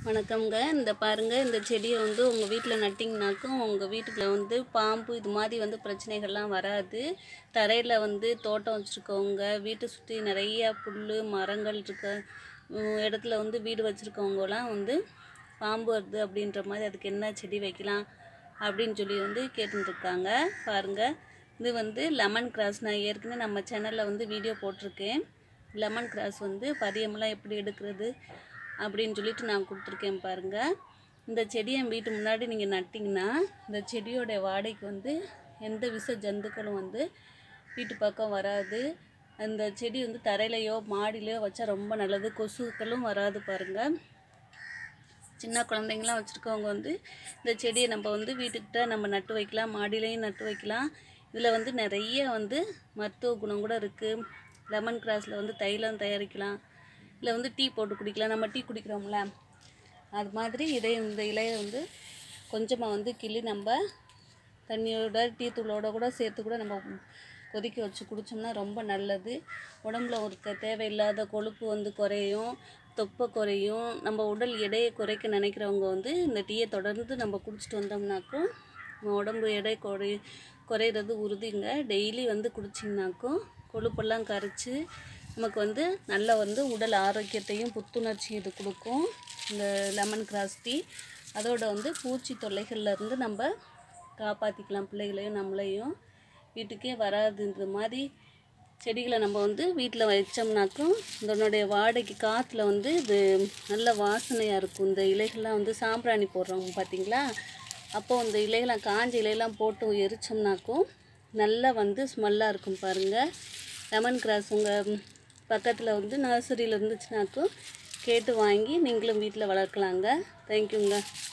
வணக்கம்ங்க இந்த பாருங்க இந்த செடியை வந்து உங்கள் வீட்டில் நட்டிங்கனாக்கும் உங்கள் வீட்டுக்குள்ள வந்து பாம்பு இது மாதிரி வந்து பிரச்சனைகள்லாம் வராது தரையில் வந்து தோட்டம் வச்சுருக்கவங்க வீட்டை சுற்றி நிறைய புல் மரங்கள் இருக்க உம், இடத்துல வந்து வீடு வச்சுருக்கவங்கலாம் வந்து பாம்பு வருது அப்படின்ற மாதிரி அதுக்கு என்ன செடி வைக்கலாம் அப்படின்னு சொல்லி வந்து கேட்டுருக்காங்க பாருங்கள் இது வந்து லெமன் கிராஸ் நான் ஏற்கனவே நம்ம சேனலில் வந்து வீடியோ போட்டிருக்கேன் லெமன் கிராஸ் வந்து பதியமெல்லாம் எப்படி எடுக்கிறது அப்படின்னு சொல்லிட்டு நான் கொடுத்துருக்கேன் பாருங்கள் இந்த செடியை வீட்டு முன்னாடி நீங்கள் நட்டிங்கன்னா இந்த செடியோட வாடைக்கு வந்து எந்த விஷ ஜந்துக்களும் வந்து வீட்டு பக்கம் வராது அந்த செடி வந்து தரையிலையோ மாடியிலையோ வச்சா ரொம்ப நல்லது கொசுக்களும் வராது பாருங்கள் சின்ன குழந்தைங்களாம் வச்சுருக்கவங்க வந்து இந்த செடியை நம்ம வந்து வீட்டுக்கிட்ட நம்ம நட்டு வைக்கலாம் மாடியிலையும் நட்டு வைக்கலாம் இதில் வந்து நிறைய வந்து மருத்துவ குணம் கூட இருக்குது லெமன் கிராஸில் வந்து தைலம் தயாரிக்கலாம் இல்லை வந்து டீ போட்டு குடிக்கலாம் நம்ம டீ குடிக்கிறோம்ல அது மாதிரி இதை இந்த இலையை வந்து கொஞ்சமாக வந்து கிள்ளி நம்ம தண்ணியோட டீ தூளோட கூட சேர்த்து கூட நம்ம கொதிக்க வச்சு குடித்தோம்னா ரொம்ப நல்லது உடம்புல இருக்க தேவையில்லாத கொழுப்பு வந்து குறையும் தொப்பை குறையும் நம்ம உடல் எடையை குறைக்க நினைக்கிறவங்க வந்து இந்த டீயை தொடர்ந்து நம்ம குடிச்சிட்டு வந்தோம்னாக்கும் நம்ம உடம்பு எடை குறை குறையிறது உறுதிங்க டெய்லி வந்து குடிச்சிங்கனாக்கும் கொழுப்பெல்லாம் கரைச்சி நமக்கு வந்து நல்ல வந்து உடல் ஆரோக்கியத்தையும் புத்துணர்ச்சி இது கொடுக்கும் இந்த லெமன் கிராஸ் டீ அதோட வந்து பூச்சி தொல்லைகள்ல இருந்து நம்ம காப்பாற்றிக்கலாம் பிள்ளைகளையும் நம்மளையும் வீட்டுக்கே வராதுன்ற மாதிரி செடிகளை நம்ம வந்து வீட்டில் வச்சோம்னாக்கும் இதனுடைய வாடைக்கு காற்றுல வந்து இது நல்ல வாசனையாக இருக்கும் இந்த இலைகள்லாம் வந்து சாம்பிராணி போடுறோம் பார்த்தீங்களா அப்போ இந்த இலைகள்லாம் காஞ்ச இலையெல்லாம் போட்டு எரிச்சோம்னாக்கும் நல்லா வந்து ஸ்மெல்லாக இருக்கும் பாருங்கள் லெமன் கிராஸ் உங்கள் பக்கத்தில் வந்து நர்சரியில் இருந்துச்சுனாக்கும் கேட்டு வாங்கி நீங்களும் வீட்டில் வளர்க்கலாங்க தேங்க்யூங்க